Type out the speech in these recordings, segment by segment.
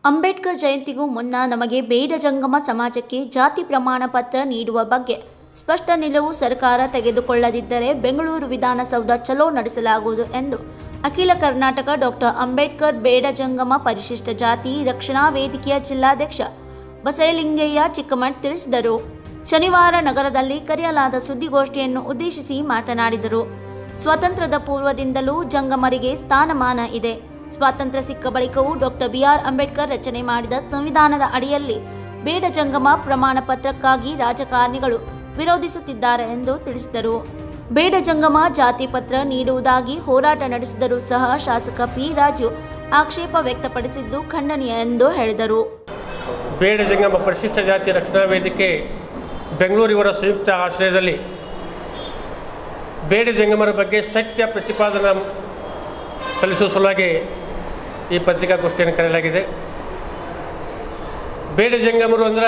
ಅಂಬೇಡ್ಕರ್ ಜಯಂತಿಗೂ ಮುನ್ನ ನಮಗೆ ಬೇಡ ಜಂಗಮ ಸಮಾಜಕ್ಕೆ ಜಾತಿ ಪ್ರಮಾಣ ಪತ್ರ ನೀಡುವ ಬಗ್ಗೆ ಸ್ಪಷ್ಟ ನಿಲುವು ಸರ್ಕಾರ ತೆಗೆದುಕೊಳ್ಳದಿದ್ದರೆ ಬೆಂಗಳೂರು ವಿಧಾನಸೌಧ ಚಲೋ ನಡೆಸಲಾಗುವುದು ಎಂದು ಅಖಿಲ ಕರ್ನಾಟಕ ಡಾಕ್ಟರ್ ಅಂಬೇಡ್ಕರ್ ಬೇಡ ಜಂಗಮ ಪರಿಶಿಷ್ಟ ಜಾತಿ ರಕ್ಷಣಾ ವೇದಿಕೆಯ ಜಿಲ್ಲಾಧ್ಯಕ್ಷ ಬಸಯಲಿಂಗಯ್ಯ ಚಿಕ್ಕಮಠ್ ತಿಳಿಸಿದರು ಶನಿವಾರ ನಗರದಲ್ಲಿ ಕರೆಯಲಾದ ಸುದ್ದಿಗೋಷ್ಠಿಯನ್ನು ಉದ್ದೇಶಿಸಿ ಮಾತನಾಡಿದರು ಸ್ವಾತಂತ್ರ್ಯದ ಪೂರ್ವದಿಂದಲೂ ಜಂಗಮರಿಗೆ ಸ್ಥಾನಮಾನ ಇದೆ ಸ್ವಾತಂತ್ರ್ಯ ಸಿಕ್ಕ ಬಳಿಕವೂ ಡಾಕ್ಟರ್ ಬಿಆರ್ ಅಂಬೇಡ್ಕರ್ ರಚನೆ ಮಾಡಿದ ಸಂವಿಧಾನದ ಅಡಿಯಲ್ಲಿ ಬೇಡ ಜಂಗಮ ಪ್ರಮಾಣ ಪತ್ರಕ್ಕಾಗಿ ರಾಜಕಾರಣಿಗಳು ವಿರೋಧಿಸುತ್ತಿದ್ದಾರೆ ಎಂದು ತಿಳಿಸಿದರು ಬೇಡ ಜಂಗಮ ಜಾತಿ ಪತ್ರ ನೀಡುವುದಾಗಿ ಹೋರಾಟ ನಡೆಸಿದರೂ ಸಹ ಶಾಸಕ ಪಿ ರಾಜು ಆಕ್ಷೇಪ ವ್ಯಕ್ತಪಡಿಸಿದ್ದು ಖಂಡನೀಯ ಎಂದು ಹೇಳಿದರು ಬೇಡ ಜಂಗಮ ಪರಿಶಿಷ್ಟ ಜಾತಿ ರಕ್ಷಣಾ ವೇದಿಕೆ ಬೆಂಗಳೂರು ಇವರ ಸಂಯುಕ್ತ ಆಶ್ರಯದಲ್ಲಿ ಬೇಡ ಜಂಗಮರ ಬಗ್ಗೆ ಸತ್ಯ ಪ್ರತಿಪಾದನಾ ಸಲ್ಲಿಸುವ ಸಲುವಾಗಿ ಈ ಪತ್ರಿಕಾಗೋಷ್ಠಿಯನ್ನು ಕರೆಯಲಾಗಿದೆ ಬೇಡ ಜಂಗಮರು ಅಂದ್ರೆ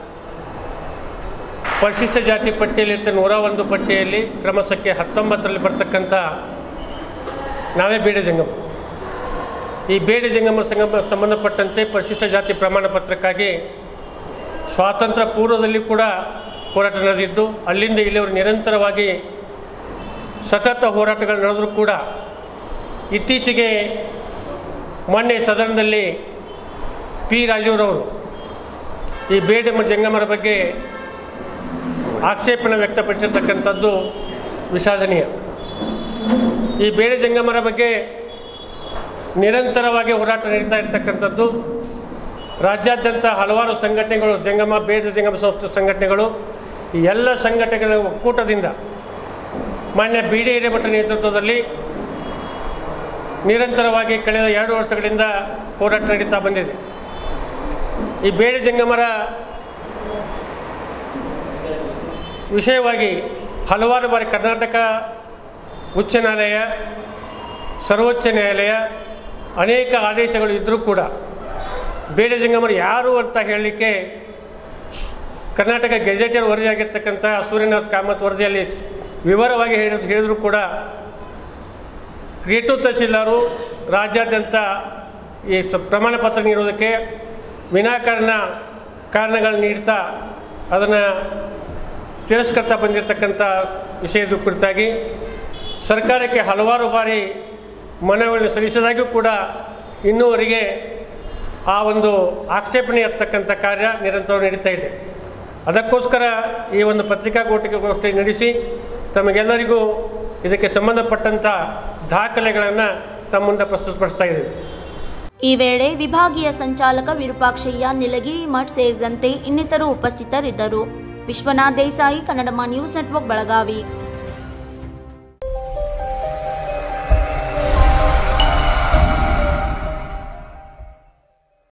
ಪರಿಶಿಷ್ಟ ಜಾತಿ ಪಟ್ಟಿಯಲ್ಲಿರ್ತ ನೂರ ಒಂದು ಪಟ್ಟಿಯಲ್ಲಿ ಕ್ರಮಶಕ್ಕೆ ಹತ್ತೊಂಬತ್ತರಲ್ಲಿ ಬರ್ತಕ್ಕಂಥ ನಾವೇ ಬೇಡ ಜಂಗಮರು ಈ ಬೇಡ ಜಂಗಮ ಸಂಗಮ ಸಂಬಂಧಪಟ್ಟಂತೆ ಪರಿಶಿಷ್ಟ ಜಾತಿ ಪ್ರಮಾಣ ಪತ್ರಕ್ಕಾಗಿ ಸ್ವಾತಂತ್ರ್ಯ ಪೂರ್ವದಲ್ಲಿ ಕೂಡ ಹೋರಾಟ ನಡೆದಿದ್ದು ಅಲ್ಲಿಂದ ಇಲ್ಲಿವರು ನಿರಂತರವಾಗಿ ಸತತ ಹೋರಾಟಗಳು ನಡೆದರೂ ಕೂಡ ಇತ್ತೀಚೆಗೆ ಮೊನ್ನೆ ಸದನದಲ್ಲಿ ಪಿ ರಾಜೂರವರು ಈ ಬೇಡ ಮ- ಜಂಗಮರ ಬಗ್ಗೆ ಆಕ್ಷೇಪಣೆ ವ್ಯಕ್ತಪಡಿಸಿರ್ತಕ್ಕಂಥದ್ದು ವಿಷಾದನೀಯ ಈ ಬೇಡ ಜಂಗಮರ ಬಗ್ಗೆ ನಿರಂತರವಾಗಿ ಹೋರಾಟ ನಡೀತಾ ಇರ್ತಕ್ಕಂಥದ್ದು ರಾಜ್ಯಾದ್ಯಂತ ಹಲವಾರು ಸಂಘಟನೆಗಳು ಜಂಗಮ ಬೇಡ ಜಂಗಮ ಸಂಸ್ಥೆ ಸಂಘಟನೆಗಳು ಈ ಎಲ್ಲ ಸಂಘಟನೆಗಳ ಒಕ್ಕೂಟದಿಂದ ಮಾನ್ಯ ಬಿ ಡಿ ಹಿರೇಮಠ ನೇತೃತ್ವದಲ್ಲಿ ನಿರಂತರವಾಗಿ ಕಳೆದ ಎರಡು ವರ್ಷಗಳಿಂದ ಹೋರಾಟ ನಡೀತಾ ಬಂದಿದೆ ಈ ಬೇಡ ಜಂಗಮರ ವಿಷಯವಾಗಿ ಹಲವಾರು ಬಾರಿ ಕರ್ನಾಟಕ ಉಚ್ಚ ನ್ಯಾಯಾಲಯ ಸರ್ವೋಚ್ಚ ನ್ಯಾಯಾಲಯ ಅನೇಕ ಆದೇಶಗಳು ಇದ್ದರೂ ಕೂಡ ಬೇಡ ಜಂಗಮರು ಯಾರು ಅಂತ ಹೇಳಲಿಕ್ಕೆ ಕರ್ನಾಟಕ ಗೆಜೆಟರ್ ವರದಿಯಾಗಿರ್ತಕ್ಕಂಥ ಸೂರ್ಯನಾಥ್ ಕಾಮತ್ ವರದಿಯಲ್ಲಿ ವಿವರವಾಗಿ ಹೇಳಿದ್ ಹೇಳಿದ್ರು ಕೂಡ ಕ್ರಿಯೇಟಿವ್ ತಹಸೀಲ್ದಾರು ರಾಜ್ಯಾದ್ಯಂತ ಈ ಸ ಪ್ರಮಾಣ ಪತ್ರ ನೀಡೋದಕ್ಕೆ ವಿನಾಕಾರಣ ಕಾರಣಗಳು ನೀಡ್ತಾ ಅದನ್ನು ತಿರಸ್ಕರ್ತಾ ಬಂದಿರತಕ್ಕಂಥ ವಿಷಯದ ಕುರಿತಾಗಿ ಸರ್ಕಾರಕ್ಕೆ ಹಲವಾರು ಬಾರಿ ಮನವಿಗಳನ್ನು ಸಲ್ಲಿಸಿದಾಗ್ಯೂ ಕೂಡ ಇನ್ನೂವರೆಗೆ ಆ ಒಂದು ಆಕ್ಷೇಪಣೆ ಎತ್ತಕ್ಕಂಥ ಕಾರ್ಯ ನಿರಂತರ ನಡೀತಾ ಇದೆ ಅದಕ್ಕೋಸ್ಕರ ಈ ಒಂದು ಪತ್ರಿಕಾಗೋಷ್ಠಿಗೋಷ್ಠಿ ನಡೆಸಿ ತಮಗೆಲ್ಲರಿಗೂ ಇದಕ್ಕೆ ಸಂಬಂಧಪಟ್ಟಂಥ ದಾಖಲೆಗಳನ್ನು ತಮ್ಮ ಮುಂದೆ ಪ್ರಸ್ತುತಪಡಿಸ್ತಾ ಇದ್ದೀವಿ ಈ ವೇಳೆ ವಿಭಾಗೀಯ ಸಂಚಾಲಕ ವಿರೂಪಾಕ್ಷಯ್ಯ ನೀಲಗಿರಿ ಮಠ್ ಸೇರಿದಂತೆ ಇನ್ನಿತರು ಉಪಸ್ಥಿತರಿದ್ದರು ವಿಶ್ವನಾಥ್ ದೇಸಾಯಿ ಕನ್ನಡಮ ನ್ಯೂಸ್ ನೆಟ್ವರ್ಕ್ ಬೆಳಗಾವಿ